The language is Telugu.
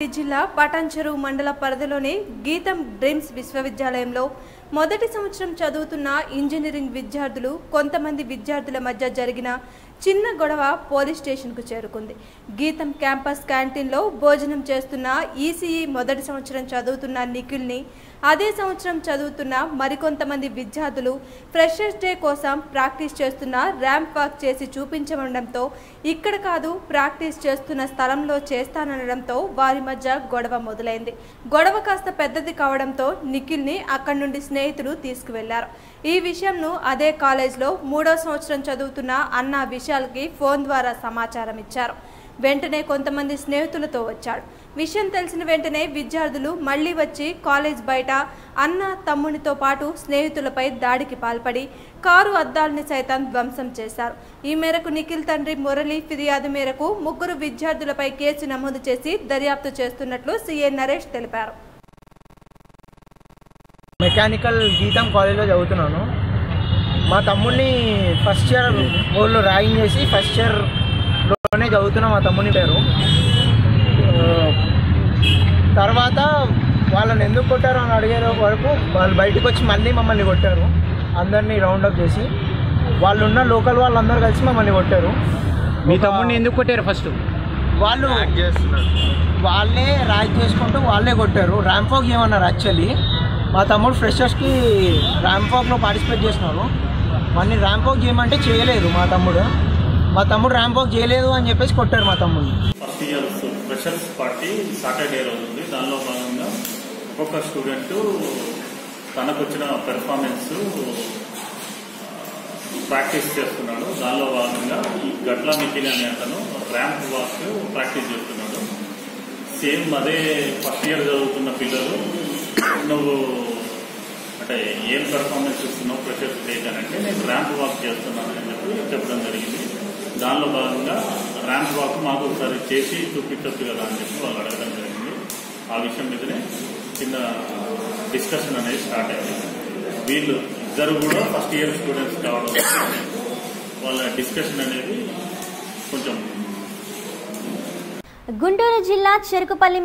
జిల్లా పటాన్చెరు మండల పరిధిలోని గీతం డ్రీమ్స్ విశ్వవిద్యాలయంలో మొదటి సంవత్సరం చదువుతున్న ఇంజనీరింగ్ విద్యార్థులు కొంతమంది విద్యార్థుల మధ్య జరిగిన చిన్న గొడవ పోలీస్ స్టేషన్కు చేరుకుంది గీతం క్యాంపస్ క్యాంటీన్లో భోజనం చేస్తున్న ఈసీఈ మొదటి సంవత్సరం చదువుతున్న నిఖిల్ని అదే సంవత్సరం చదువుతున్న మరికొంతమంది విద్యార్థులు ఫ్రెషర్స్ డే కోసం ప్రాక్టీస్ చేస్తున్న ర్యాంప్ వాక్ చేసి చూపించడంతో ఇక్కడ కాదు ప్రాక్టీస్ చేస్తున్న స్థలంలో చేస్తాననడంతో వారి మధ్య గొడవ మొదలైంది గొడవ కాస్త పెద్దది కావడంతో నిఖిల్ని అక్కడి నుండి స్నేహితులు తీసుకువెళ్లారు ఈ విషయంను అదే కాలేజ్లో మూడో సంవత్సరం చదువుతున్న అన్న విశాల్కి ఫోన్ ద్వారా సమాచారం ఇచ్చారు వెంటనే కొంతమంది స్నేహితులతో వచ్చాడు విషయం తెలిసిన వెంటనే విద్యార్థులు మళ్ళీ వచ్చి కాలేజ్ బయట అన్న తమ్మునితో పాటు స్నేహితులపై దాడికి పాల్పడి కారు అద్దాలని సైతం ధ్వంసం చేశారు ఈ మేరకు నిఖిల్ తండ్రి మురళి ఫిర్యాదు మేరకు ముగ్గురు విద్యార్థులపై కేసు నమోదు చేసి దర్యాప్తు చేస్తున్నట్లు సీఏ నరేష్ తెలిపారు మెకానికల్ గీతం కాలేజ్లో చదువుతున్నాను మా తమ్ముడిని ఫస్ట్ ఇయర్ వాళ్ళు ర్యాగింగ్ చేసి ఫస్ట్ ఇయర్లోనే చదువుతున్నా మా తమ్ముని పేరు ఆ, తర్వాత వాళ్ళని ఎందుకు కొట్టారు అని అడిగే వరకు వాళ్ళు బయటకు వచ్చి మళ్ళీ మమ్మల్ని కొట్టారు అందరినీ రౌండప్ చేసి వాళ్ళు ఉన్న లోకల్ వాళ్ళందరూ కలిసి మమ్మల్ని కొట్టారు మీ ఒక- తమ్ముడిని ఎందుకు కొట్టారు ఫస్ట్ వాళ్ళు వాళ్ళే ర్యాక్ చేసుకుంటూ వాళ్ళే కొట్టారు ర్యాంప్ వాక్ చేయమన్నారు యాక్చువల్లీ మా తమ్ముడు ఫ్రెషర్స్కి ర్యాంప్ వాక్లో పార్టిసిపేట్ చేసినారు మళ్ళీ ర్యాంప్ వాక్ చేయమంటే చేయలేదు మా తమ్ముడు మా తమ్ముడు ర్యాంప్ వాక్ చేయలేదు అని చెప్పేసి కొట్టారు మా తమ్ముడిని first year freshers party Saturday రోజు ఉంది దానిలో భాగంగా ఒక్కొక్క స్టూడెంట్ తనకు వచ్చిన పెర్ఫార్మెన్స్ ప్రాక్టీస్ చేస్తున్నాడు దానిలో భాగంగా ఈ గట్ల నిఖిల్ అనే అతను ర్యాంప్ వాక్ ప్రాక్టీస్ చేస్తున్నాడు సేమ్ అదే ఫస్ట్ ఇయర్ చదువుతున్న పిల్లలు నువ్వు అంటే ఏం పెర్ఫార్మెన్స్ ఇస్తున్నావు ప్రెషర్ స్టేజ్ అని అంటే నేను ర్యాంప్ వాక్ చేస్తున్నాను అని చెప్పి చెప్పడం జరిగింది దానిలో భాగంగా ర్యాంప్ వాక్ మాకు ఒకసారి చేసి చూపించవచ్చు కదా అని చెప్పి వాళ్ళు అడగడం జరిగింది ఆ విషయం మీదనే చిన్న డిస్కషన్ అనేది స్టార్ట్ అయింది వీళ్ళు ఇద్దరు కూడా ఫస్ట్ ఇయర్ స్టూడెంట్స్ కావడం వల్ల వాళ్ళ డిస్కషన్ అనేది కొంచెం గుంటూరు జిల్లా చెరుకుపల్లి